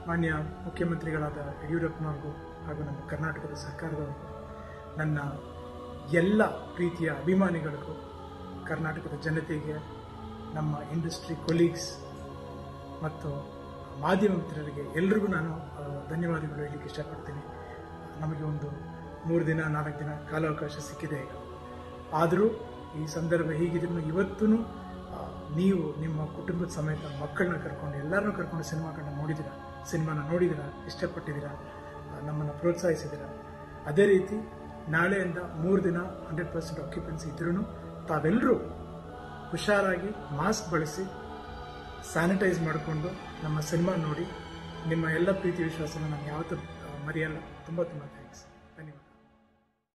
ಮಾನ್ಯ ಮುಖ್ಯಮಂತ್ರಿಗಳಾದ ಯಡಿಯೂರಪ್ಪನವ್ರಿಗೂ ಹಾಗೂ ನಮ್ಮ ಕರ್ನಾಟಕದ ಸರ್ಕಾರದವರಿಗೂ ನನ್ನ ಎಲ್ಲ ಪ್ರೀತಿಯ ಅಭಿಮಾನಿಗಳಿಗೂ ಕರ್ನಾಟಕದ ಜನತೆಗೆ ನಮ್ಮ ಇಂಡಸ್ಟ್ರಿ ಕೊಲೀಗ್ಸ್ ಮತ್ತು ಮಾಧ್ಯಮ ಮಿತ್ರರಿಗೆ ಎಲ್ರಿಗೂ ನಾನು ಆ, ಧನ್ಯವಾದಗಳು ಹೇಳಲಿಕ್ಕೆ ಇಷ್ಟಪಡ್ತೀನಿ ನಮಗೆ ಒಂದು ಮೂರು ದಿನ ನಾಲ್ಕು ದಿನ ಕಾಲಾವಕಾಶ ಸಿಕ್ಕಿದೆ ಈಗ ಆದರೂ ಈ ಸಂದರ್ಭ ಹೀಗಿದ್ರು ಇವತ್ತೂ ನೀವು ನಿಮ್ಮ ಕುಟುಂಬದ ಸಮೇತ ಮಕ್ಕಳನ್ನ ಕರ್ಕೊಂಡು ಎಲ್ಲರನ್ನೂ ಕರ್ಕೊಂಡು ಸಿನಿಮಾಗಳನ್ನ ನೋಡಿದ್ದೀರಾ ಸಿನಿಮಾನ ನೋಡಿದ್ದೀರಾ ಇಷ್ಟಪಟ್ಟಿದ್ದೀರಾ ಆ, ನಮ್ಮನ್ನು ಪ್ರೋತ್ಸಾಹಿಸಿದ್ದೀರಾ ಅದೇ ರೀತಿ ನಾಳೆಯಿಂದ ಮೂರು ದಿನ ಹಂಡ್ರೆಡ್ ಪರ್ಸೆಂಟ್ ಆಕ್ಯುಪೆನ್ಸಿ ಇದ್ರೂ ತಾವೆಲ್ಲರೂ ಹುಷಾರಾಗಿ ಮಾಸ್ಕ್ ಬಳಸಿ ಸ್ಯಾನಿಟೈಸ್ ಮಾಡಿಕೊಂಡು ನಮ್ಮ ಸಿನಿಮಾ ನೋಡಿ ನಿಮ್ಮ ಎಲ್ಲ ಪ್ರೀತಿ ವಿಶ್ವಾಸನ ನಾನು ಯಾವತ್ತೂ ಆ, ಮರೆಯಲ್ಲ ತುಂಬ ತುಂಬ ಥ್ಯಾಂಕ್ಸ್ ಧನ್ಯವಾದ